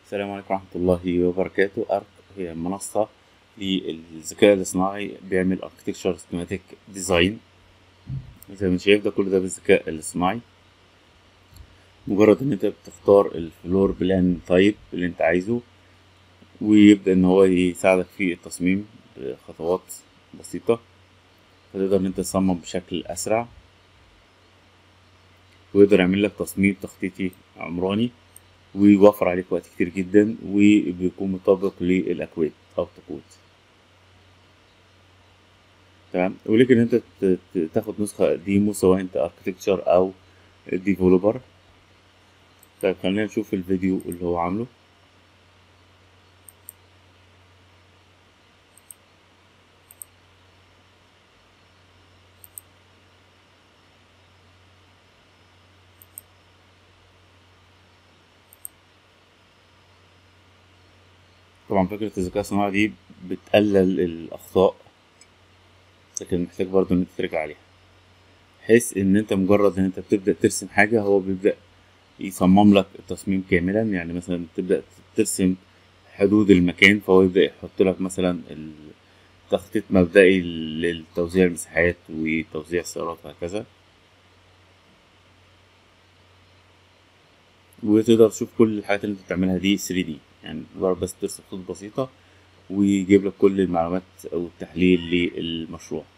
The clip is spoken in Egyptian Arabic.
السلام عليكم ورحمة الله وبركاته أرك هي منصة للذكاء الاصطناعي بيعمل architecture schematic design زي ما انت شايف ده كل ده بالذكاء الاصطناعي مجرد ان انت بتختار الفلور بلان تايب اللي انت عايزه ويبدأ ان هو يساعدك في التصميم بخطوات بسيطة فتقدر ان انت تصمم بشكل اسرع ويقدر يعمل لك تصميم تخطيطي عمراني ويوفر عليك وقت كتير جدا وبيكون مطابق للاكواد او الطقود تمام وليك ان انت ت- ت- تاخد نسخة ديمو سواء انت اركتكتشر او ديفلوبر طيب خلينا نشوف الفيديو اللي هو عامله طبعا فكرة الذكاء الصناعي دي بتقلل الأخطاء لكن محتاج برضه إن أنت ترجع عليها بحيث إن أنت مجرد إن أنت بتبدأ ترسم حاجة هو بيبدأ يصمم لك التصميم كاملا يعني مثلا تبدأ ترسم حدود المكان فهو يبدأ يحط لك مثلا تخطيط مبدئي لتوزيع المساحات وتوزيع السيارات وهكذا وتقدر تشوف كل الحاجات اللي انت بتعملها دي 3D يعني مجرد بس ترسم خطوط بسيطة ويجيب لك كل المعلومات أو التحليل للمشروع